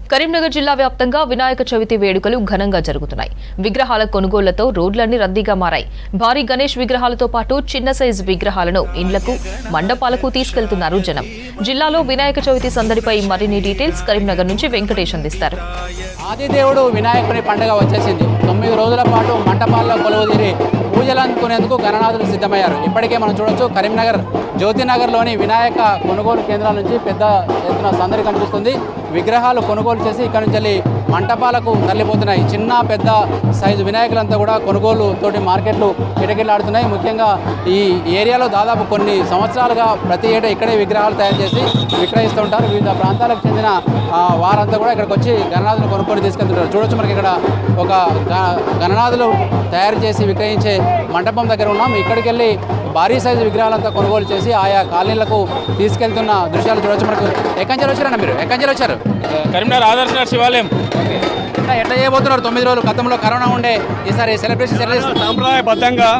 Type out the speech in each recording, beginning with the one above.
కరీంనగర్ జిల్లా వ్యాప్తంగా వినాయక చవితి వేడుకలు ఘనంగా జరుగుతున్నాయి విగ్రహాల కొనుగోళ్లతో రోడ్లన్నీ రద్దీగా మారాయి భారీ గణేష్ విగ్రహాలతో పాటు చిన్న సైజు విగ్రహాలను ఇండ్లకు మండపాలకు తీసుకెళ్తున్నారు జనం జిల్లాలో వినాయక చవితి సందడిపై మరిన్ని డీటెయిల్స్ కరీంనగర్ నుంచి వెంకటేష్ అందిస్తారు ఆదిదేవుడు వినాయకుని పండుగ వచ్చేసింది తొమ్మిది రోజుల పాటు మంటపాల్లో కొలువు తీరి పూజలు అందుకునేందుకు గణనాథులు సిద్ధమయ్యారు ఇప్పటికే మనం చూడొచ్చు కరీంనగర్ జ్యోతినగర్లోని వినాయక కొనుగోలు కేంద్రాల నుంచి పెద్ద ఎత్తున సందడి కనిపిస్తుంది విగ్రహాలు కొనుగోలు చేసి ఇక్కడ నుంచి వెళ్ళి మంటపాలకు తరలిపోతున్నాయి చిన్న పెద్ద సైజు వినాయకులంతా కూడా కొనుగోలు తోటి మార్కెట్లు కిటకిలాడుతున్నాయి ముఖ్యంగా ఈ ఏరియాలో దాదాపు కొన్ని సంవత్సరాలుగా ప్రతి ఏటా ఇక్కడే విగ్రహాలు తయారు చేసి విక్రయిస్తూ ఉంటారు వివిధ ప్రాంతాలకు చెందిన ఆ, వారంతా కూడా ఇక్కడికి వచ్చి గణనాథులు కొనుక్కొని తీసుకెళ్తుంటారు చూడొచ్చు మనకి ఇక్కడ ఒక గ- గణనాథులు తయారు చేసి విక్రయించే మండపం దగ్గర ఉన్నాం ఇక్కడికి వెళ్ళి భారీ సైజు విగ్రహాలంతా కొనుగోలు చేసి ఆయా కాలనీలకు తీసుకెళ్తున్న దృశ్యాలు చూడొచ్చు మనకు ఎక్కంచెలు వచ్చారన్న మీరు ఎక్కంచెలు వచ్చారు కరీంనగర్ ఆదర్శ నగర్ శివాలయం ఎట్లా ఎట్లా చేయబోతున్నారు తొమ్మిది రోజులు గతంలో కరోనా ఉండే ఈసారి సెలబ్రేషన్ సెలబ్రేషన్ సాంప్రదాయబద్ధంగా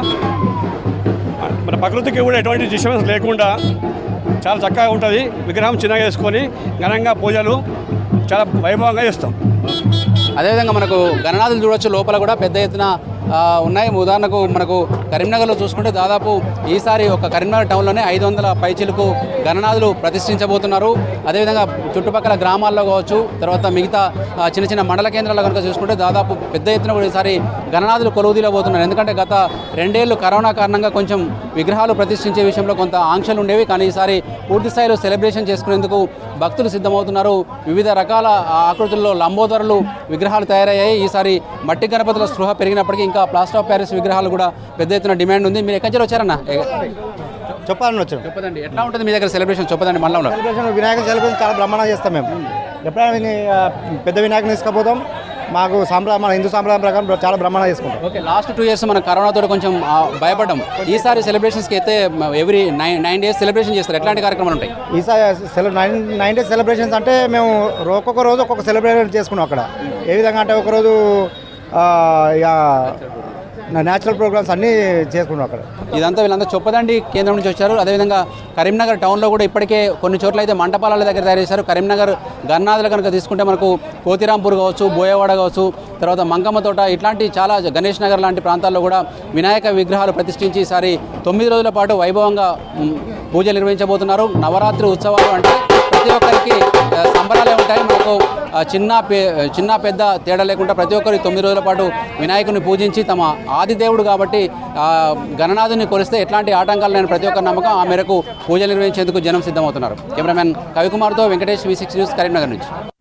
మన ప్రకృతికి కూడా ఎటువంటి డిస్టర్బెన్స్ లేకుండా చాలా చక్కగా ఉంటుంది విగ్రహం చిన్నగా వేసుకొని ఘనంగా పూజలు చాలా వైభవంగా చేస్తాం అదేవిధంగా మనకు గణనాథులు చూడొచ్చు లోపల కూడా పెద్ద ఎత్తున ఆ, ఉన్నాయి ఉదాహరణకు మనకు కరీంనగర్లో చూసుకుంటే దాదాపు ఈసారి ఒక కరీంనగర్ టౌన్లోనే ఐదు వందల పైచిలకు గణనాథులు ప్రతిష్ఠించబోతున్నారు అదేవిధంగా చుట్టుపక్కల గ్రామాల్లో కావచ్చు తర్వాత మిగతా ఆ, చిన్న చిన్న మండల కేంద్రాల్లో కనుక చూసుకుంటే దాదాపు పెద్ద ఎత్తున కూడా ఈసారి గణనాథులు కొలువుదీలబోతున్నారు ఎందుకంటే గత రెండేళ్లు కరోనా కారణంగా కొంచెం విగ్రహాలు ప్రతిష్ఠించే విషయంలో కొంత ఆంక్షలు ఉండేవి కానీ ఈసారి పూర్తి స్థాయిలో సెలబ్రేషన్ చేసుకునేందుకు భక్తులు సిద్ధమవుతున్నారు వివిధ రకాల ఆకృతుల్లో లంబోదరులు విగ్రహాలు తయారయ్యాయి ఈసారి మట్టి గణపతుల స్పృహ పెరిగినప్పటికీ ఇంకా ప్లాస్టర్ ఆఫ్ ప్యారిస్ విగ్రహాలు కూడా పెద్ద ఎత్తున డిమాండ్ ఉంది మీరు ఎక్కడి నుంచి వచ్చారన్న చెప్పాలని వచ్చాం చెప్పదండి ఎట్లా ఉంటుంది మీ దగ్గర సెలబ్రేషన్ చెప్పదండి మండలంలో సెలబ్రేషన్ వినాయక సెలబ్రేషన్ చాలా బ్రహ్మాండంగా చేస్తాం మేము ఎప్పుడైనా విని- ఆ, పెద్ద వినాయకుని తీసుకుపోతాం మాకు సాంప్రదాయం మన హిందూ సాంప్రదాయం ప్రకారం చాలా బ్రహ్మాండంగా చేసుకుంటాం ఓకే లాస్ట్ టూ ఇయర్స్ మన కరోనాతో కొంచెం ఆ, భయపడ్డాం ఈసారి సెలబ్రేషన్స్కి అయితే every nine nine days celebration చేస్తారు ఎట్లాంటి కార్యక్రమాలు ఉంటాయి ఈసారి సెల నైన్ నైన్ డేస్ సెలబ్రేషన్స్ అంటే మేము రో- ఒక్కొక్క రోజు ఒక్కొక్క సెలబ్రేషన్ చేసుకున్నాం అక్కడ ఏ విధంగా అంటే ఒకరోజు ఆ, ఇక న్యాచురల్ ప్రోగ్రామ్స్ అన్నీ చేసుకున్నాం అక్కడ ఇదంతా వీళ్ళంతా చొప్పదండి కేంద్రం నుంచి వచ్చారు అదేవిధంగా కరీంనగర్ టౌన్లో కూడా ఇప్పటికే కొన్ని చోట్ల అయితే మంటపాల దగ్గర తయారు చేశారు కరీంనగర్ గన్నాదులు కనుక తీసుకుంటే మనకు కోతిరాంపూర్ కావచ్చు బోయవాడ కావచ్చు తర్వాత మంకమ్మ తోట ఇట్లాంటి చాలా గణేష్ నగర్ లాంటి ప్రాంతాల్లో కూడా వినాయక విగ్రహాలు ప్రతిష్ఠించి ఈసారి తొమ్మిది రోజుల పాటు వైభవంగా మ్, పూజలు నిర్వహించబోతున్నారు నవరాత్రి ఉత్సవాలు అంటే ప్రతి ఒక్కరికి ఆ, సంబరాలే ఉంటాయి మనకు ఆ, చిన్న పె చిన్న పెద్ద తేడా లేకుండా ప్రతి ఒక్కరు ఈ తొమ్మిది రోజుల పాటు వినాయకుని పూజించి తమ ఆది దేవుడు కాబట్టి ఆ, గణనాథుని కొలిస్తే ఎట్లాంటి ఆటంకాలు లేని ప్రతి ఒక్కరి నమ్మకం ఆ మేరకు పూజలు నిర్వహించేందుకు జనం సిద్ధమవుతున్నారు కెమెరామెన్ కవికుమార్తో Venkatesh V six news Karimnagar నుంచి